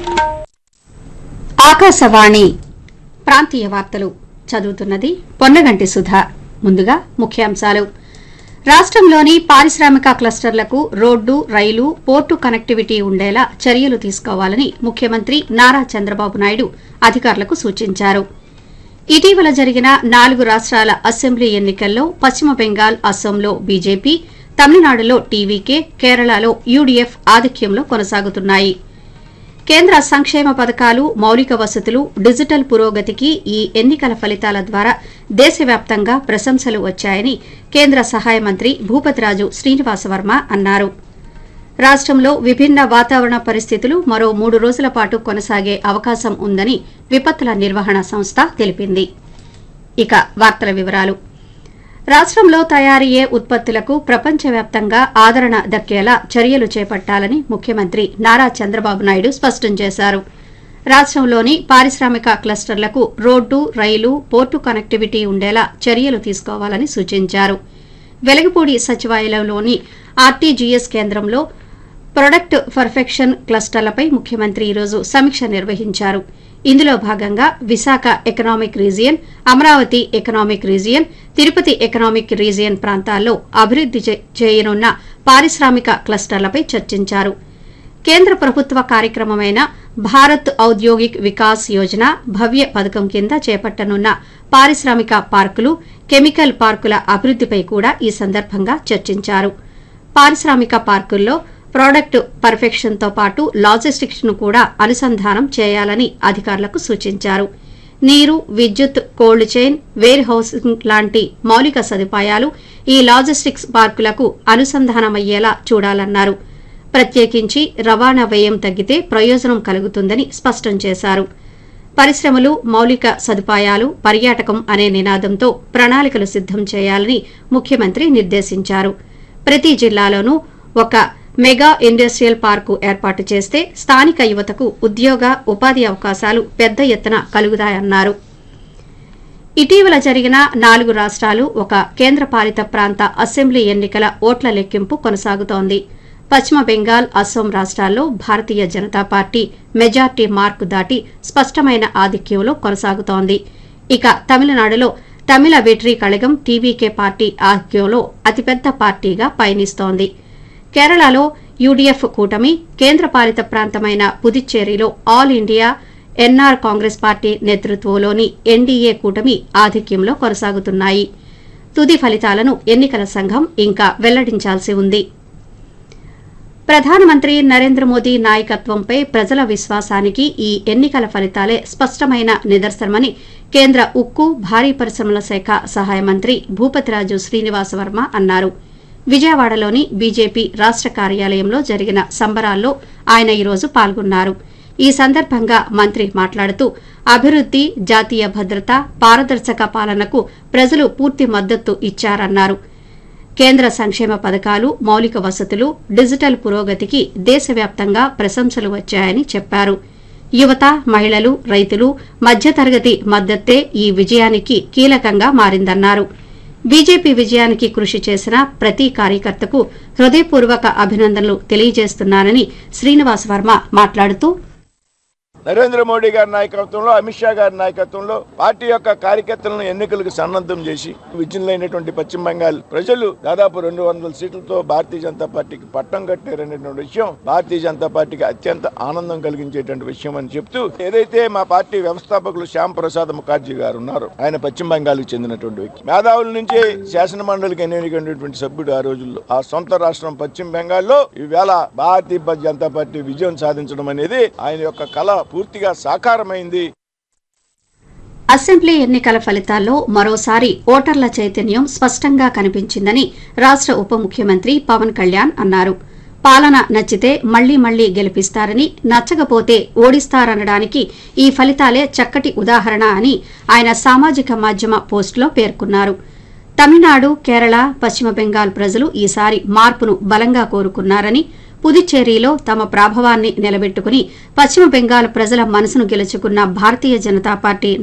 ఆకాశవాణి ప్రాంతీయ వార్తలు చదువుతున్నది పొన్నగంటి సుధా ముందుగా ముఖ్యాంశాలు రాష్ట్రంలోని పారిశ్రామిక క్లస్టర్లకు రోడ్డు రైలు పోర్టు కనెక్టివిటీ ఉండేలా చర్యలు తీసుకోవాలని ముఖ్యమంత్రి నారా చంద్రబాబు నాయుడు అధికారులకు సూచించారు ఇటీవల జరిగిన నాలుగు రాష్ట్రాల అసెంబ్లీ ఎన్నికల్లో పశ్చిమ బెంగాల్ అస్సోంలో బీజేపీ తమిళనాడులో టీవీకే కేరళలో యూడీఎఫ్ ఆధిక్యంలో కొనసాగుతున్నాయి కేంద్ర సంక్షేమ పథకాలు మౌలిక వసతులు డిజిటల్ పురోగతికి ఈ ఎన్నికల ఫలితాల ద్వారా దేశవ్యాప్తంగా ప్రశంసలు వచ్చాయని కేంద్ర సహాయ మంత్రి భూపతిరాజు శ్రీనివాసవర్మ అన్నారు రాష్ట్రంలో విభిన్న వాతావరణ పరిస్థితులు మరో మూడు రోజుల పాటు కొనసాగే అవకాశం ఉందని విపత్తుల నిర్వహణ సంస్థ తెలిపింది ఇక వార్తల వివరాలు రాష్ట్రంలో తయారయ్యే ఉత్పత్తులకు ప్రపంచవ్యాప్తంగా ఆదరణ దక్కేలా చర్యలు చేపట్టాలని ముఖ్యమంత్రి నారా చంద్రబాబు నాయుడు స్పష్టం చేశారు రాష్ట్రంలోని పారిశ్రామిక క్లస్టర్లకు రోడ్డు రైలు పోర్టు కనెక్టివిటీ ఉండేలా చర్యలు తీసుకోవాలని సూచించారు వెలగపూడి సచివాలయంలోని ఆర్టీజీఎస్ కేంద్రంలో ప్రొడక్ట్ పర్ఫెక్షన్ క్లస్టర్లపై ముఖ్యమంత్రి ఈరోజు సమీక్ష నిర్వహించారు ఇందులో భాగంగా Visakha economic region Amaravati economic region Tirupati economic region ప్రాంతాల్లో అభివృద్ది చే- చేయనున్న పారిశ్రామిక క్లస్టర్లపై చర్చించారు కేంద్ర ప్రభుత్వ కార్యక్రమమైన భారత్ ఔద్యోగిక్ వికాస్ యోజన భవ్య పథకం కింద చేపట్టనున్న పారిశ్రామిక పార్కులు కెమికల్ పార్కుల అభివృద్దిపై కూడా ఈ సందర్భంగా చర్చించారు పారిశ్రామిక పార్కుల్లో ప్రోడక్ట్ పర్ఫెక్షన్తో పాటు లాజిస్టిక్స్ ను కూడా అనుసంధానం చేయాలని అధికారులకు సూచించారు నీరు విద్యుత్ కోల్డ్ చైన్ వేర్ హౌసింగ్ లాంటి మౌలిక సదుపాయాలు ఈ లాజిస్టిక్స్ పార్కులకు అనుసంధానమయ్యేలా చూడాలన్నారు ప్రత్యేకించి రవాణా వ్యయం తగ్గితే ప్రయోజనం కలుగుతుందని స్పష్టం చేశారు పరిశ్రమలు మౌలిక సదుపాయాలు పర్యాటకం అనే నినాదంతో ప్రణాళికలు సిద్దం చేయాలని ముఖ్యమంత్రి నిర్దేశించారు ప్రతి జిల్లాలోనూ ఒక మెగా ఇండస్ట్రియల్ పార్కు ఏర్పాటు చేస్తే స్థానిక యువతకు ఉద్యోగ ఉపాధి అవకాశాలు పెద్ద ఎత్తున కలుగుతాయన్నారు ఇటీవల జరిగిన నాలుగు రాష్ట్రాలు ఒక కేంద్రపాలిత ప్రాంత అసెంబ్లీ ఎన్నికల ఓట్ల లెక్కింపు కొనసాగుతోంది పశ్చిమ బెంగాల్ అస్సోం రాష్ట్రాల్లో Bharatiya Janata Party majority mark దాటి స్పష్టమైన ఆధిక్యంలో కొనసాగుతోంది ఇక తమిళనాడులో తమిళ వెట్రీ కళగం టీవీకే పార్టీ ఆధిక్యంలో అతిపెద్ద పార్టీగా పయనిస్తోంది కేరళలో యూడీఎఫ్ కూటమి కేంద్రపాలిత ప్రాంతమైన పుదుచ్చేరిలో All India NR Congress party నేతృత్వంలోని ఎన్డీఏ కూటమి ఆధిక్యంలో కొనసాగుతున్నాయి తుది ఫలితాలను ఎన్నికల సంఘం ఇంకా వెల్లడించాల్సి ఉంది ప్రధానమంత్రి నరేంద్ర మోదీ నాయకత్వంపై ప్రజల విశ్వాసానికి ఈ ఎన్నికల ఫలితాలే స్పష్టమైన నిదర్శనమని కేంద్ర ఉక్కు భారీ పరిశ్రమల శాఖ సహాయ మంత్రి భూపతిరాజు శ్రీనివాసవర్మ అన్నారు విజయవాడలోని బీజేపీ రాష్ట కార్యాలయంలో జరిగిన సంబరాల్లో ఆయన ఈరోజు పాల్గొన్నారు ఈ సందర్భంగా మంత్రి మాట్లాడుతూ అభివృద్ది జాతీయ భద్రత పారదర్శక పాలనకు ప్రజలు పూర్తి మద్దతు ఇచ్చారన్నారు కేంద్ర సంక్షేమ పథకాలు మౌలిక వసతులు డిజిటల్ పురోగతికి దేశవ్యాప్తంగా ప్రశంసలు వచ్చాయని చెప్పారు యువత మహిళలు రైతులు మధ్యతరగతి మద్దతే ఈ విజయానికి కీలకంగా మారిందన్నారు బీజేపీ విజయానికి కృషి చేసిన ప్రతి కార్యకర్తకు హృదయపూర్వక అభినందనలు తెలియజేస్తున్నానని శ్రీనివాస్ వర్మ మాట్లాడుతూ నరేంద్ర మోడీ గారి నాయకత్వంలో అమిత్ షా గారి నాయకత్వంలో పార్టీ యొక్క కార్యకర్తలను ఎన్నికలకు సన్నద్ధం చేసి విజయులైనటువంటి పశ్చిమ బెంగాల్ ప్రజలు దాదాపు రెండు వందల సీట్లతో భారతీయ జనతా పార్టీకి పట్టం కట్టారనేటువంటి విషయం భారతీయ జనతా పార్టీకి అత్యంత ఆనందం కలిగించేటువంటి విషయం అని చెప్తూ ఏదైతే మా పార్టీ వ్యవస్థాపకులు శ్యామ్ ప్రసాద్ ముఖర్జీ గారు ఉన్నారో ఆయన పశ్చిమ బెంగాల్కి చెందినటువంటి వ్యక్తి మేధావుల నుంచి శాసన మండలికి ఎన్నికైనటువంటి సభ్యుడు ఆ రోజుల్లో ఆ సొంత రాష్ట్రం పశ్చిమ బెంగాల్లో ఈవేళ భారతీయ జనతా పార్టీ విజయం సాధించడం అనేది ఆయన యొక్క కళ పూర్తిగా సాకారమైంది అసెంబ్లీ ఎన్నికల ఫలితాల్లో మరోసారి ఓటర్ల చైతన్యం స్పష్టంగా కనిపించిందని రాష్ట ఉప ముఖ్యమంత్రి పవన్ కళ్యాణ్ అన్నారు పాలన నచ్చితే మళ్లీ మళ్లీ గెలిపిస్తారని నచ్చకపోతే ఓడిస్తారనడానికి ఈ ఫలితాలే చక్కటి ఉదాహరణ అని ఆయన సామాజిక మాధ్యమ పోస్టులో పేర్కొన్నారు తమిళనాడు కేరళ పశ్చిమ బెంగాల్ ప్రజలు ఈసారి మార్పును బలంగా కోరుకున్నారని పుదుచ్చేరిలో తమ ప్రాభవాన్ని నిలబెట్టుకుని పశ్చిమ బెంగాల్ ప్రజల మనసును గెలుచుకున్న భారతీయ జనతా పార్టీ